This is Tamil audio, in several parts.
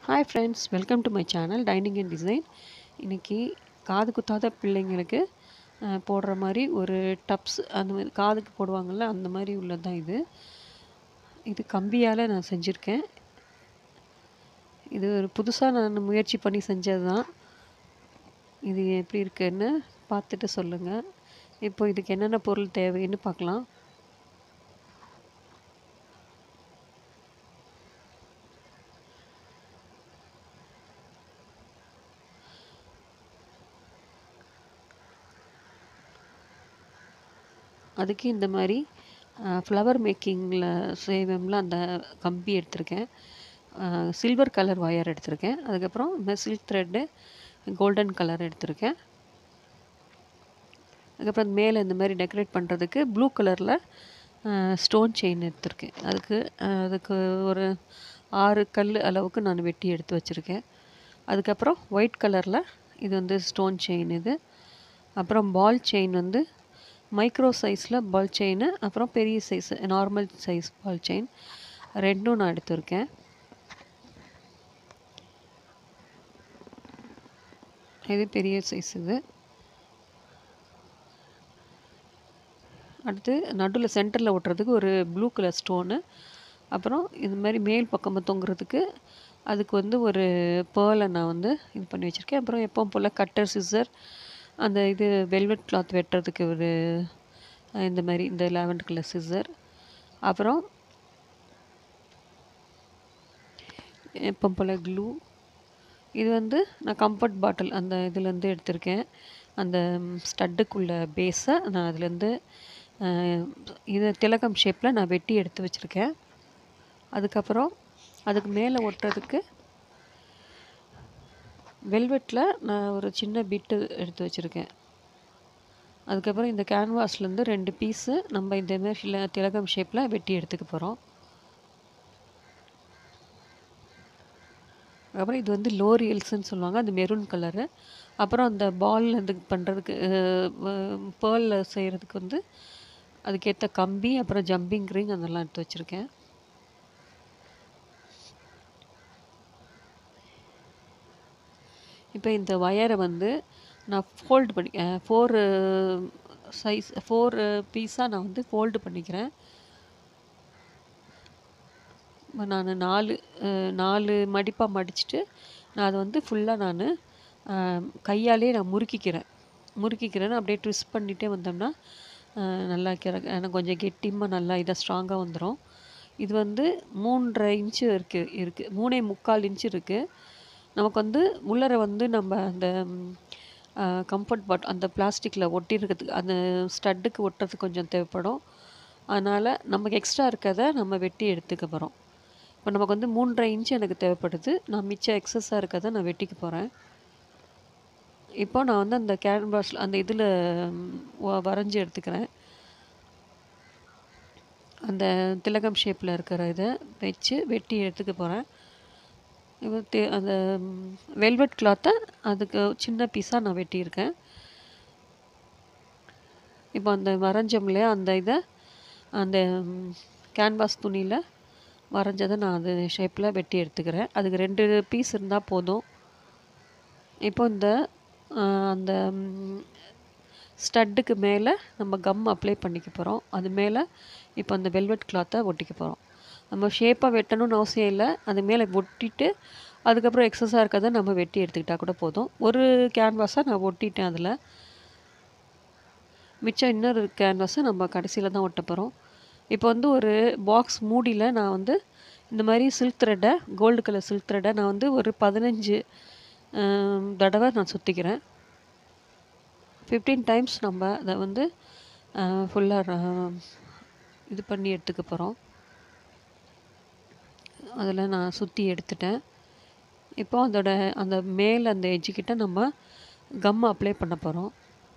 hi friends welcome to my channel dining and design இன்றைக்கி காது குத்தாத பிள்ளைங்களுக்கு அஹ், போடுற மாதிரி ஒரு டப்ஸ் அந்த மாதிரி காதுக்கு போடுவாங்கள்ல அந்த மாதிரி உள்ளது தான் இது இது கம்பியால் நான் செஞ்சுருக்கேன் இது ஒரு புதுசாக நான் முயற்சி பண்ணி செஞ்சது தான் இது எப்படி இருக்குன்னு பார்த்துட்டு சொல்லுங்கள் இப்போ இதுக்கு என்னென்ன பொருள் தேவைன்னு பார்க்கலாம் அதுக்கு இந்த மாதிரி ஃப்ளவர் மேக்கிங்கில் செய்வோம்ல அந்த கம்பி எடுத்திருக்கேன் சில்வர் கலர் ஒயர் எடுத்திருக்கேன் அதுக்கப்புறம் இந்த சில்க் த்ரெட்டு கோல்டன் கலர் எடுத்திருக்கேன் அதுக்கப்புறம் மேலே இந்த மாதிரி டெக்கரேட் பண்ணுறதுக்கு ப்ளூ கலரில் ஸ்டோன் செயின் எடுத்திருக்கேன் அதுக்கு அஹ், அதுக்கு ஒரு ஆறு கல் அளவுக்கு நான் வெட்டி எடுத்து வச்சுருக்கேன் அதுக்கப்புறம் ஒயிட் கலரில் இது வந்து ஸ்டோன் செயின் இது அப்புறம் பால் செயின் வந்து மைக்ரோ சைஸில் பால் செயின் அப்புறம் பெரிய size normal size ball chain ரெண்டும் நான் எடுத்திருக்கேன் இது பெரிய சைஸ் இது அடுத்து நடுவில் சென்டரில் ஒட்டுறதுக்கு ஒரு ப்ளூ கலர் ஸ்டோனு அப்புறம் இது மாதிரி மேல் பக்கமாக தொங்குறதுக்கு அதுக்கு வந்து ஒரு பேர்லை நான் வந்து இது பண்ணி வச்சுருக்கேன் அப்புறம் எப்பவும் போல் கட்டர் சிசர் அந்த இது வெல்வெட் கிளாத் வெட்டுறதுக்கு ஒரு அஹ், இந்த மாதிரி இந்த லாவெண்டர் கலர் சிசர் அப்புறம் எப்பவும் போல் க்ளூ இது வந்து நான் கம்ஃபர்ட் பாட்டில் அந்த இதுலேருந்து எடுத்திருக்கேன் அந்த ஸ்டட்டுக்குள்ள பேஸை நான் அதுலேருந்து இது திலகம் ஷேப்பில் நான் வெட்டி எடுத்து வச்சுருக்கேன் அதுக்கப்புறம் அதுக்கு மேலே ஒட்டுறதுக்கு வெல்வெட்டில் நான் ஒரு சின்ன பிட்டு எடுத்து வச்சுருக்கேன் அதுக்கப்புறம் இந்த கேன்வாஸ்லேருந்து ரெண்டு பீஸு நம்ம இந்த மாதிரி ஷில- திலகம் ஷேப்பில் வெட்டி எடுத்துக்க போகிறோம் அப்புறம் இது வந்து லோரியல்ஸ்ன்னு சொல்லுவாங்க அது மெரூன் கலரு அப்புறம் அந்த பால் இது பண்ணுறதுக்கு பேர்லில் செய்கிறதுக்கு வந்து அதுக்கேற்ற கம்பி அப்புறம் ஜம்பிங் ரிங் அதெல்லாம் எடுத்து வச்சுருக்கேன் இப்போ இந்த ஒயரை வந்து நான் ஃபோல்டு பண்ணி ஃபோர் சைஸ் ஃபோர் பீஸாக நான் வந்து ஃபோல்டு பண்ணிக்கிறேன் நான் நாலு அஹ், நாலு மடிப்பாக மடிச்சுட்டு நான் அதை வந்து ஃபுல்லாக நான் கையாலே நான் முறுக்கிக்கிறேன் முறுக்கிக்கிறேன்னு அப்படியே ட்விஸ்ட் பண்ணிகிட்டே வந்தோம்னா அஹ், நல்லா கிற எனக்கு கொஞ்சம் கெட்டிமாக நல்லா இதாக ஸ்ட்ராங்காக வந்துடும் இது வந்து மூன்றரை இன்ச்சு இருக்குது இருக்குது மூணே முக்கால் இன்ச்சு இருக்குது நமக்கு வந்து உள்ளர வந்து நம்ம அந்த கம்ஃபர்ட் பாட் அந்த பிளாஸ்டிக்கில் ஒட்டிருக்கிறதுக்கு அந்த ஸ்டட்டுக்கு ஒட்டுறதுக்கு கொஞ்சம் தேவைப்படும் அதனால் நமக்கு எக்ஸ்ட்ரா இருக்கிறத நம்ம வெட்டி எடுத்துக்க போகிறோம் இப்போ நமக்கு வந்து மூன்றரை இன்ச் எனக்கு தேவைப்படுது நான் மிச்சம் எக்ஸஸாக இருக்கிறத நான் வெட்டிக்க போகிறேன் இப்போ நான் வந்து அந்த கேன்வாஸில் அந்த இதில் வரைஞ்சி எடுத்துக்கிறேன் அந்த திலகம் ஷேப்பில் இருக்கிற இதை வச்சு வெட்டி எடுத்துக்க போகிறேன் இப்போ தே அந்த வெல்வெட் கிளாத்தை அதுக்கு சின்ன பீஸாக நான் வெட்டியிருக்கேன் இப்போ அந்த வரைஞ்சோம் இல்லையா அந்த இதை அந்த கேன்வாஸ் துணியில் வரைஞ்சதை நான் அது ஷேப்பில் வெட்டி எடுத்துக்கிறேன் அதுக்கு ரெண்டு பீஸ் இருந்தால் போதும் இப்போ இந்த ஆஹ், அந்த ஸ்டட்டுக்கு மேலே நம்ம கம் அப்ளை பண்ணிக்க போகிறோம் அது மேலே இப்போ அந்த வெல்வெட் கிளாத்தை ஒட்டிக்க போகிறோம் நம்ம ஷேப்பாக வெட்டணும்னு அவசியம் இல்லை அது மேலே ஒட்டிட்டு அதுக்கப்புறம் எக்ஸஸாக இருக்கிறத நம்ம வெட்டி எடுத்துக்கிட்டால் கூட போதும் ஒரு கேன்வாஸை நான் ஒட்டிட்டேன் அதில் மிச்சம் இன்னொரு கேன்வாஸை நம்ம கடைசியில் தான் ஒட்ட போகிறோம் இப்போ வந்து ஒரு பாக்ஸ் மூடியில் நான் வந்து இந்த மாதிரி சில்க் த்ரெட்டை கோல்டு கலர் சில்க் த்ரெட்டை நான் வந்து ஒரு பதினஞ்சு ஆம், தடவை நான் சுற்றிக்கிறேன் ஃபிஃப்டீன் டைம்ஸ் நம்ம அதை வந்து ஃபுல்லாக இது பண்ணி எடுத்துக்க போகிறோம் அதில் நான் சுற்றி எடுத்துட்டேன் இப்போ அதோட அந்த மேலே அந்த எஜ்ஜுக்கிட்ட நம்ம கம் அப்ளை பண்ண போகிறோம்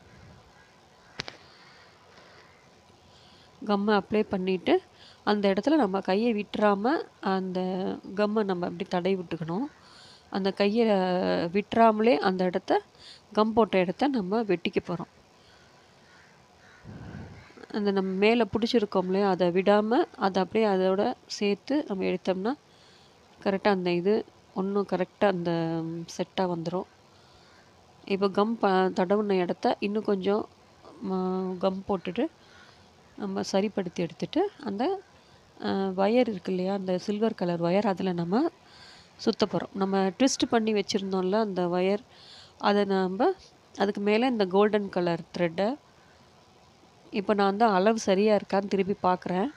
கம்மை அப்ளை பண்ணிவிட்டு அந்த இடத்துல நம்ம கையை விட்டுறாமல் அந்த கம்மை நம்ம அப்படி தடவி விட்டுக்கணும் அந்த கையை விட்டுறாமலே அந்த இடத்த கம் போட்ட இடத்த நம்ம வெட்டிக்க போகிறோம் அந்த நம்ம மேலே பிடிச்சிருக்கோம் இல்லையா அதை விடாமல் அதை அப்படியே அதோட சேர்த்து நம்ம எடுத்தோம்னா கரெக்டாக அந்த இது ஒன்றும் கரெக்டாக அந்த செட்டாக வந்துடும் இப்போ கம் ப தடவுன இடத்த இன்னும் கொஞ்சம் கம் போட்டுட்டு நம்ம சரிப்படுத்தி எடுத்துட்டு அந்த ஒயர் இருக்கு இல்லையா அந்த சில்வர் கலர் ஒயர் அதில் நம்ம சுத்த போகிறோம் நம்ம ட்விஸ்ட் பண்ணி வச்சுருந்தோம்ல அந்த ஒயர் அதை நம்ம அதுக்கு மேலே இந்த கோல்டன் கலர் த்ரெட்டை இப்போ நான் வந்து அளவு சரியாக இருக்கான்னு திருப்பி பார்க்குறேன்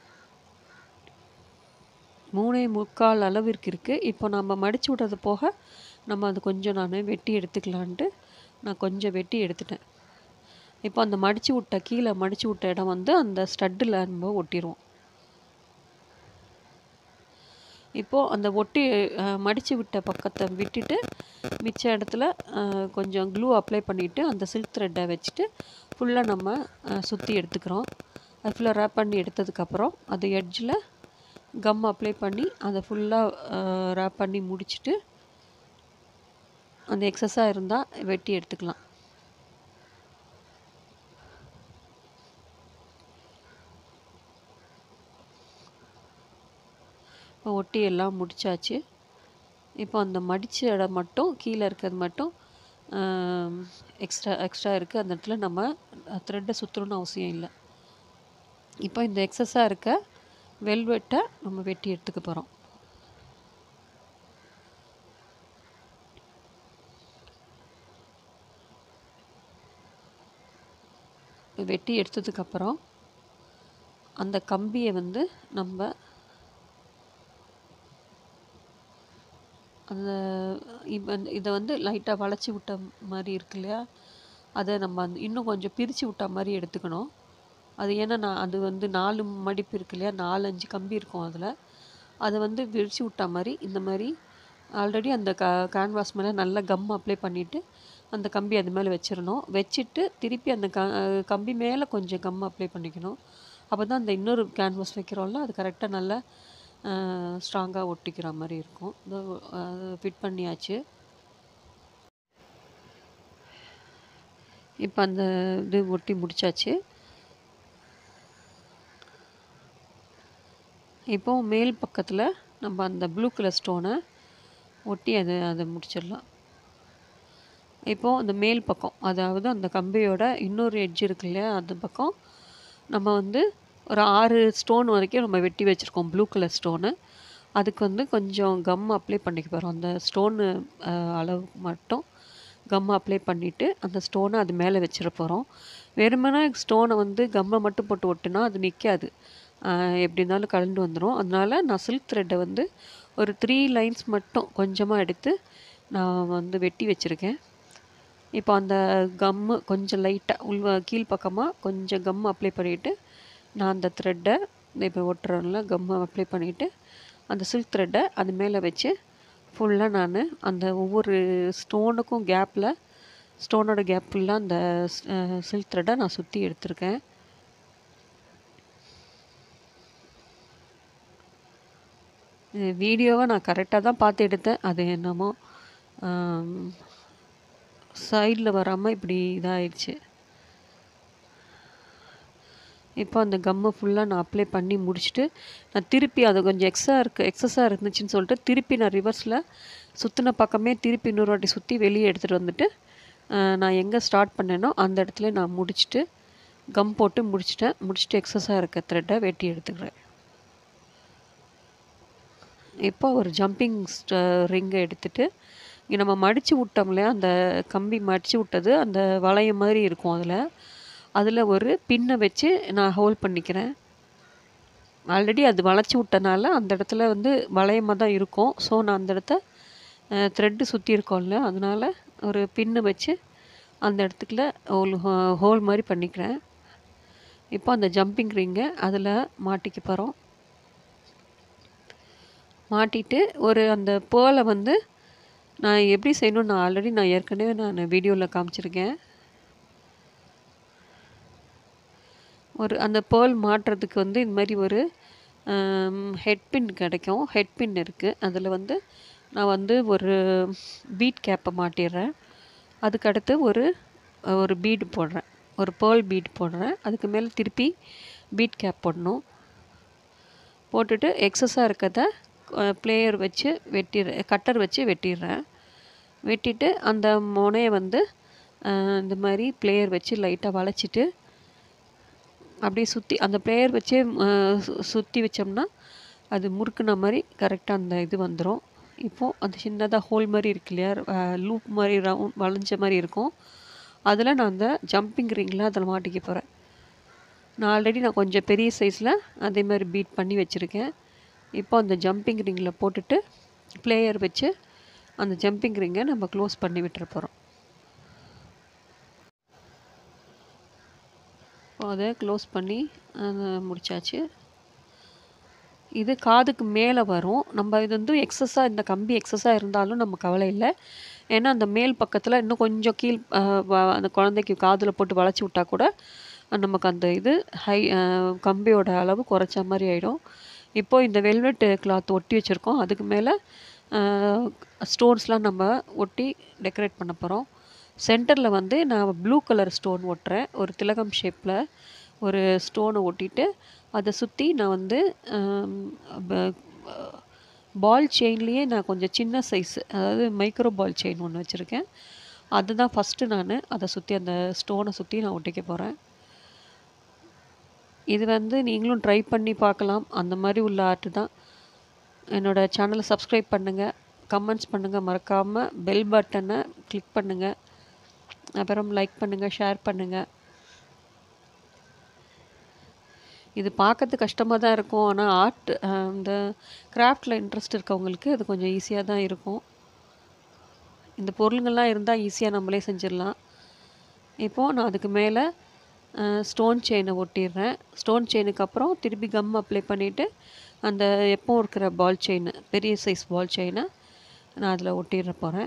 மூணே முக்கால் அளவிற்கு இருக்குது இப்போ நம்ம மடித்து விட்டது போக நம்ம அது கொஞ்சம் நான் வெட்டி எடுத்துக்கலான்ட்டு நான் கொஞ்சம் வெட்டி எடுத்துட்டேன் இப்போ அந்த மடித்து விட்ட கீழே மடித்து விட்ட இடம் வந்து அந்த ஸ்டட்டில் நம்ம ஒட்டிடுவோம் இப்போது அந்த ஒட்டி மடித்து விட்ட பக்கத்தை விட்டுட்டு மிச்ச இடத்துல கொஞ்சம் க்ளூ அப்ளை பண்ணிவிட்டு அந்த சில்க் த்ரெட்டை வச்சுட்டு ஃபுல்லாக நம்ம சுற்றி எடுத்துக்கிறோம் அது ஃபுல்லாக ரேப் பண்ணி எடுத்ததுக்கப்புறம் அது எட்ஜில் கம் அப்ளை பண்ணி அதை ஃபுல்லாக ரேப் பண்ணி முடிச்சுட்டு அந்த எக்ஸஸாக இருந்தால் வெட்டி எடுத்துக்கலாம் இப்போ ஒட்டி எல்லாம் முடிச்சாச்சு இப்போ அந்த மடித்த இடம் மட்டும் கீழே இருக்கிறது மட்டும் எக்ஸ்ட்ரா எக்ஸ்ட்ரா இருக்குது அந்த இடத்துல நம்ம த்ரெட்டை சுற்றணும்னு அவசியம் இல்லை இப்போ இந்த எக்ஸஸாக இருக்க வெல்வெட்டை நம்ம வெட்டி எடுத்துக்க போகிறோம் வெட்டி எடுத்ததுக்கப்புறம் அந்த கம்பியை வந்து நம்ம அந்த இப்போ இதை வந்து லைட்டாக வளைச்சி விட்ட மாதிரி இருக்கு இல்லையா அதை நம்ம அந்த இன்னும் கொஞ்சம் பிரித்து விட்ட மாதிரி எடுத்துக்கணும் அது ஏன்னா நான் அது வந்து நாலு மடிப்பு இருக்கு இல்லையா நாலு அஞ்சு கம்பி இருக்கும் அதில் அதை வந்து விரித்து விட்ட மாதிரி இந்த மாதிரி ஆல்ரெடி அந்த க கேன்வாஸ் மேலே நல்லா கம் அப்ளை பண்ணிவிட்டு அந்த கம்பி அது மேலே வச்சிடணும் வச்சுட்டு திருப்பி அந்த க கம்பி மேலே கொஞ்சம் கம் அப்ளை பண்ணிக்கணும் அப்போ தான் அந்த இன்னொரு கேன்வாஸ் வைக்கிறோம்ல அது கரெக்டாக நல்லா ஸ்ட்ராங்காக ஒட்டிக்கிற மாதிரி இருக்கும் ஃபிட் பண்ணியாச்சு இப்போ அந்த இது ஒட்டி முடிச்சாச்சு இப்போ மேல் பக்கத்தில் நம்ம அந்த ப்ளூ கலர் ஸ்டோனை ஒட்டி அதை அதை முடிச்சிடலாம் இப்போது அந்த மேல் பக்கம் அதாவது அந்த கம்பியோட இன்னொரு எட்ஜ் இருக்கு இல்லையா அந்த பக்கம் நம்ம வந்து ஒரு ஆறு ஸ்டோன் வரைக்கும் நம்ம வெட்டி வச்சுருக்கோம் ப்ளூ கலர் ஸ்டோனு அதுக்கு வந்து கொஞ்சம் கம் அப்ளை பண்ணிக்க போகிறோம் அந்த ஸ்டோனு அளவு மட்டும் கம் அப்ளை பண்ணிவிட்டு அந்த ஸ்டோனை அது மேலே வச்சிட போகிறோம் வெறுமனே ஸ்டோனை வந்து கம்மை மட்டும் போட்டு ஒட்டுனா அது நிற்காது எப்படி இருந்தாலும் கலந்து வந்துடும் அதனால நான் சில்க் த்ரெட்டை வந்து ஒரு த்ரீ லைன்ஸ் மட்டும் கொஞ்சமாக எடுத்து நான் வந்து வெட்டி வச்சுருக்கேன் இப்போ அந்த கம்மு கொஞ்சம் லைட்டாக உள் கீழ்ப்பக்கமாக கொஞ்சம் கம் அப்ளை பண்ணிவிட்டு நான் அந்த த்ரெட்டை இப்போ ஒட்டுறோம்ல கம்மை அப்ளை பண்ணிவிட்டு அந்த சில்க் த்ரெட்டை அது மேலே வச்சு ஃபுல்லாக நான் அந்த ஒவ்வொரு ஸ்டோனுக்கும் கேப்பில் ஸ்டோனோட கேப் ஃபுல்லாக அந்த சில்க் த்ரெட்டை நான் சுற்றி எடுத்திருக்கேன் வீடியோவை நான் கரெக்டாக தான் பார்த்து எடுத்தேன் அது என்னமோ சைடில் வராமல் இப்படி இதாகிடுச்சு இப்போ அந்த கம்மை ஃபுல்லாக நான் அப்ளை பண்ணி முடிச்சுட்டு நான் திருப்பி அது கொஞ்சம் எக்ஸா இருக்குது எக்ஸஸாக இருந்துச்சுன்னு சொல்லிட்டு திருப்பி நான் ரிவர்ஸில் சுற்றின பக்கமே திருப்பி இன்னொரு வாட்டி சுற்றி வெளியே எடுத்துகிட்டு வந்துட்டு நான் எங்கே ஸ்டார்ட் பண்ணேனோ அந்த இடத்துல நான் முடிச்சுட்டு கம் போட்டு முடிச்சிட்டேன் முடிச்சுட்டு எக்ஸஸாக இருக்க த்ரெட்டை வெட்டி எடுத்துக்கிறேன் இப்போ ஒரு ஜம்பிங் ரிங்கை எடுத்துகிட்டு இங்கே நம்ம மடித்து விட்டோம் இல்லையா அந்த கம்பி மடித்து விட்டது அந்த வளையம் மாதிரி இருக்கும் அதில் அதில் ஒரு பின்னை வச்சு நான் ஹோல்ட் பண்ணிக்கிறேன் ஆல்ரெடி அது வளைச்சி விட்டனால அந்த இடத்துல வந்து வளையமாக தான் இருக்கும் ஸோ நான் அந்த இடத்த த்ரெட்டு சுற்றி இருக்கோம்ல அதனால் ஒரு பின்னு வச்சு அந்த இடத்துக்குள்ள ஹோல் ஹோல் மாதிரி பண்ணிக்கிறேன் இப்போ அந்த ஜம்பிங் ரிங்கை அதில் மாட்டிக்க போகிறோம் மாட்டிட்டு ஒரு அந்த பேர்லை வந்து நான் எப்படி செய்யணும் நான் ஆல்ரெடி நான் ஏற்கனவே நான் வீடியோவில் காமிச்சிருக்கேன் ஒரு அந்த பேர்ல் மாட்டுறதுக்கு வந்து இந்த மாதிரி ஒரு ஹெட் பின் கிடைக்கும் ஹெட் பின் இருக்குது அதில் வந்து நான் வந்து ஒரு பீட் கேப்பை மாட்டிடுறேன் அதுக்கடுத்து ஒரு ஒரு பீடு போடுறேன் ஒரு பேர்ல் பீட் போடுறேன் அதுக்கு மேலே திருப்பி பீட் கேப் போடணும் போட்டுட்டு எக்ஸஸாக இருக்கிறத பிளேயர் வச்சு வெட்டிடுறேன் கட்டர் வச்சு வெட்டிடுறேன் வெட்டிட்டு அந்த முனையை வந்து அஹ், இந்த மாதிரி பிளேயர் வச்சு லைட்டாக வளைச்சிட்டு அப்படியே சுற்றி அந்த பிளேயர் வச்சே சுற்றி வச்சோம்னா அது முறுக்குன மாதிரி கரெக்டாக அந்த இது வந்துடும் இப்போது அந்த சின்னதாக ஹோல் மாதிரி இருக்கு இல்லையா லூப் மாதிரி ரவுண்ட் வளைஞ்ச மாதிரி இருக்கும் அதில் நான் அந்த ஜம்பிங் ரிங்கில் அதில் மாட்டிக்க போகிறேன் நான் ஆல்ரெடி நான் கொஞ்சம் பெரிய சைஸில் அதே மாதிரி பீட் பண்ணி வச்சுருக்கேன் இப்போ அந்த ஜம்பிங் ரிங்கில் போட்டுட்டு பிளேயர் வச்சு அந்த ஜம்பிங் ரிங்கை நம்ம க்ளோஸ் பண்ணி விட்டுற போகிறோம் அதை க்ளோஸ் பண்ணி அதை முடிச்சாச்சு இது காதுக்கு மேலே வரும் நம்ம இது வந்து எக்ஸஸாக இந்த கம்பி எக்ஸஸாக இருந்தாலும் நம்ம கவலை இல்லை ஏன்னா அந்த மேல் பக்கத்தில் இன்னும் கொஞ்சம் கீழ் அஹ், வ- அந்த குழந்தைக்கு காதில் போட்டு வளைச்சி விட்டா கூட அஹ், நமக்கு அந்த இது ஹை அஹ், கம்பியோட அளவு குறைச்ச மாதிரி ஆகிடும் இப்போது இந்த வெல்வெட் கிளாத் ஒட்டி வச்சுருக்கோம் அதுக்கு மேலே ஸ்டோன்ஸ்லாம் நம்ம ஒட்டி டெக்கரேட் பண்ண போகிறோம் சென்டரில் வந்து நான் ப்ளூ கலர் ஸ்டோன் ஒட்டுறேன் ஒரு திலகம் ஷேப்பில் ஒரு ஸ்டோனை ஒட்டிட்டு அதை சுற்றி நான் வந்து பால் செயின்லேயே நான் கொஞ்சம் சின்ன சைஸ் அதாவது மைக்ரோ பால் செயின் ஒன்று வச்சுருக்கேன் அதுதான் ஃபஸ்ட்டு நான் அதை சுற்றி அந்த ஸ்டோனை சுற்றி நான் ஒட்டிக்க போகிறேன் இது வந்து நீங்களும் ட்ரை பண்ணி பார்க்கலாம் அந்த மாதிரி உள்ள ஆர்ட் தான் என்னோடய சேனலை சப்ஸ்கிரைப் பண்ணுங்கள் கமெண்ட்ஸ் பண்ணுங்கள் மறக்காமல் பெல் பட்டனை கிளிக் பண்ணுங்கள் அப்புறம் லைக் பண்ணுங்கள் ஷேர் பண்ணுங்கள் இது பார்க்கறது கஷ்டமாக தான் இருக்கும் ஆனால் ஆர்ட் இந்த கிராஃப்டில் இன்ட்ரெஸ்ட் இருக்கவங்களுக்கு அது கொஞ்சம் ஈஸியாக தான் இருக்கும் இந்த பொருளுங்கள்லாம் இருந்தால் ஈஸியாக நம்மளே செஞ்சிடலாம் இப்போது நான் அதுக்கு மேலே ஸ்டோன் செயினை ஒட்டிடுறேன் ஸ்டோன் செயினுக்கு அப்புறம் திருப்பி கம் அப்ளை பண்ணிவிட்டு அந்த எப்பவும் இருக்கிற பால் செயின் பெரிய சைஸ் பால் செயினை நான் அதில் ஒட்டிட போகிறேன்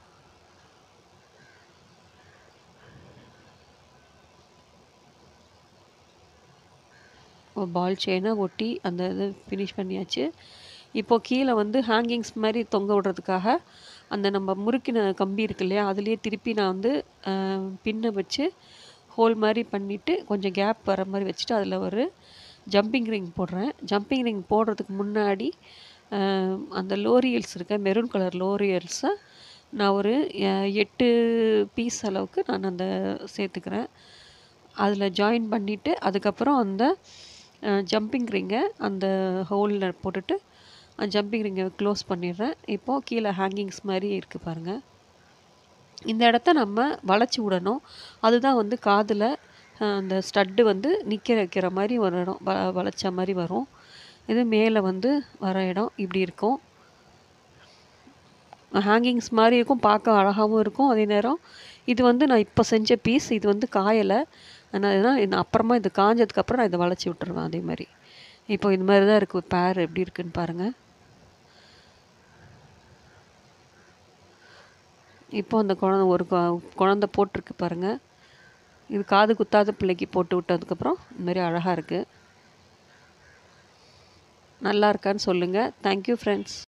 பால் செயினை ஒட்டி அந்த இது ஃபினிஷ் பண்ணியாச்சு இப்போது கீழே வந்து ஹேங்கிங்ஸ் மாதிரி தொங்க விடுறதுக்காக அந்த நம்ம முறுக்கின கம்பி இருக்கு இல்லையா அதுலேயே திருப்பி நான் வந்து பின்னை வச்சு ஹோல் மாதிரி பண்ணிவிட்டு கொஞ்சம் கேப் வர மாதிரி வச்சுட்டு அதில் ஒரு ஜம்பிங் ரிங் போடுறேன் ஜம்பிங் ரிங் போடுறதுக்கு முன்னாடி அஹ், அந்த லோரியல்ஸ் இருக்க மெரூன் கலர் லோரியல்ஸை நான் ஒரு அஹ், எட்டு பீஸ் அளவுக்கு நான் அந்த சேர்த்துக்கிறேன் அதில் ஜாயின் பண்ணிவிட்டு அதுக்கப்புறம் அந்த ஜம்பிங் ரிங்கை அந்த ஹோலில் போட்டுட்டு ஜம்பிங் ரிங்கை க்ளோஸ் பண்ணிடுறேன் இப்போது கீழே ஹேங்கிங்ஸ் மாதிரி இருக்குது பாருங்கள் இந்த இடத்த நம்ம வளைச்சி விடணும் அதுதான் வந்து காதில் அந்த ஸ்டட்டு வந்து நிற்க வைக்கிற மாதிரி ஒரு இடம் வ வளைச்ச மாதிரி வரும் இது மேலே வந்து வர இடம் இப்படி இருக்கும் ஹேங்கிங்ஸ் மாதிரி இருக்கும் பார்க்க அழகாகவும் இருக்கும் அதே நேரம் இது வந்து நான் இப்போ செஞ்ச பீஸ் இது வந்து காயலை ஆனால் இதுதான் நான் அப்புறமா இது காஞ்சதுக்கப்புறம் நான் இதை வளைச்சி விட்டுருவேன் அதே மாதிரி இப்போ இது மாதிரி தான் இருக்குது பேர் எப்படி இருக்குன்னு பாருங்கள் இப்போ அந்த குழந்த ஒரு கொ- குழந்த போட்டிருக்கு பாருங்கள் இது காது குத்தாத பிள்ளைக்கு போட்டு விட்டதுக்கப்புறம் இந்த மாதிரி அழகாக இருக்குது நல்லா இருக்கான்னு சொல்லுங்கள் தேங்க்யூ ஃப்ரெண்ட்ஸ்